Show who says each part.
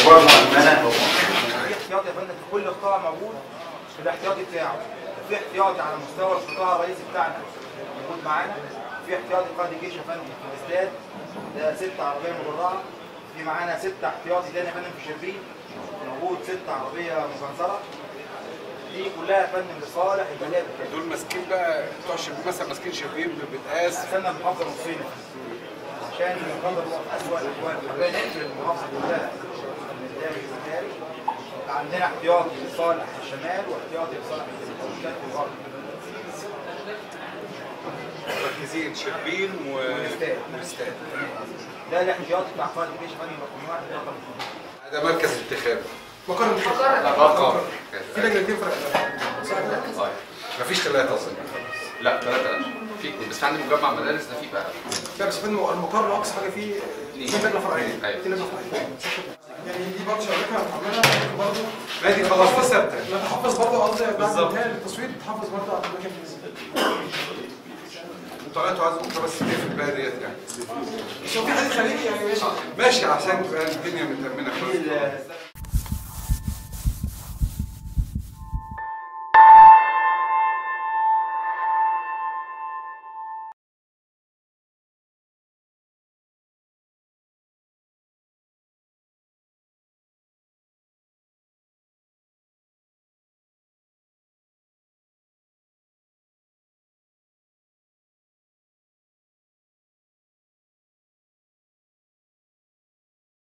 Speaker 1: في احتياطي يا فندم في كل قطاع موجود في الاحتياطي بتاعه في احتياطي على مستوى القطاع الرئيسي بتاعنا موجود معانا في احتياطي قائد الجيش يا فندم في الاستاد ده ست عربيه مدرعه في معانا ست احتياطي تاني يا فندم في شربين موجود ست عربيه مجنزره دي كلها يا فندم لصالح البلاد
Speaker 2: دول ماسكين بقى بتوع شربين مثلا ماسكين شربين بتقاس
Speaker 1: استنى المحافظه نصين عشان المحافظه تبقى في اسوء الاحوال حبينا نقفل المحافظه كلها من الداخل والخارج عندنا احتياطي لصالح الشمال واحتياطي لصالح الشرق والغرب
Speaker 2: مركزين شربين و-
Speaker 1: والاستاد.
Speaker 2: والاستاد
Speaker 1: ده الاحتياطي بتاع قائد الجيش فني رقم واحد رقم اثنين
Speaker 2: هذا مركز انتخاب
Speaker 3: مقر انتخاب
Speaker 2: مقر
Speaker 3: في لجنتين فرق
Speaker 4: طيب
Speaker 2: مفيش ثلاثة أصلا
Speaker 4: لا ثلاثة لا في بس في عندي مجمع مدارس ده في بقى
Speaker 3: لا بس فين المقر اقصى حاجه فيه في لجنه فرعيه
Speaker 4: أيوة.
Speaker 3: في لجنه فرعيه يعني دي برضه شركه بتعملها برضه
Speaker 2: ما دي خلاص دي ثابتة
Speaker 3: لا تحفظ برضه قصدي بعد
Speaker 2: بالظبط.
Speaker 3: انتهاء التصوير تحفظ برضه على الاماكن دي
Speaker 2: انتوا انتوا عايزين بكره بس تقفل بقى ديت يعني
Speaker 3: بس هو في حد خليجي يعني ماشي
Speaker 2: ماشي عشان تبقى الدنيا متأمنة
Speaker 1: في
Speaker 2: كويس
Speaker 1: ال-